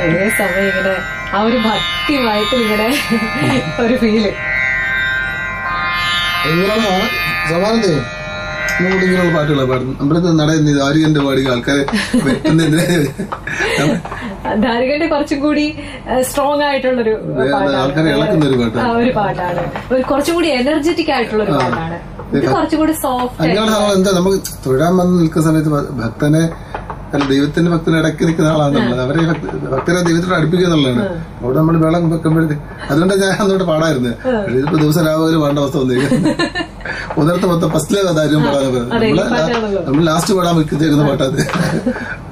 ഒരേ സമയം ഇങ്ങനെ ആ ഒരു ഭക്തി മയത്തിൽ ഇങ്ങനെ ഒരു ഫീല് ഇങ്ങനെയാണ് സമാനതയോ നമ്മുടെ ഇങ്ങനെയുള്ള പാട്ടുകളാണ് പാടുന്നത് അമ്പലത്തിൽ നടയുന്നത് ആര്യന്റെ പാടി ആൾക്കാരെ വെട്ടുന്നതിന് ധാരികന്റെ കുറച്ചും കൂടി സ്ട്രോങ് ആയിട്ടുള്ളൊരു പാട്ടാണ്. ആൾക്കാരെ ഇളക്കുന്ന ഒരു പാട്ടാണ്. ആ, ഒരു പാട്ടാണ് ഒരു കുറച്ചും കൂടി എനർജറ്റിക് ആയിട്ടുള്ള ഒരു പാട്ടാണ് ഇത് കുറച്ചും കൂടി സോഫ്റ്റ് അങ്ങനെയുള്ള ആളുകൾ എന്താ നമുക്ക് തൊഴാൻ വന്ന് നിൽക്കുന്ന സമയത്ത് ഭ- ഭക്തനെ അല്ല ദൈവത്തിന്റെ ഭക്തനെ ഇടയ്ക്ക് നിൽക്കുന്ന ആളാണെന്നുള്ളത് അവരെ ഭക്ത- ഭക്തരെ ദൈവത്തോട് അടുപ്പിക്കുക എന്നുള്ളതാണ് അവിടെ നമ്മൾ വെള്ളം വെക്കുമ്പോഴത്തെ അതുകൊണ്ട് ഞാൻ അന്നോട്ട് പാടായിരുന്നു പക്ഷേ ഇതിപ്പോ ദിവസം രാവിലെ വേണ്ട അവസ്ഥ വന്നേക്കുന്നത് ഒന്നിടത്ത് മൊത്തം ഫസ്റ്റിലെ കാര്യം പാടാൻ അതെ, ഈ പറയുന്നത് പാട്ടാണല്ലോ. നമ്മൾ ലാസ്റ്റ് പാടാൻ വെക്കുന്ന പാട്ടത്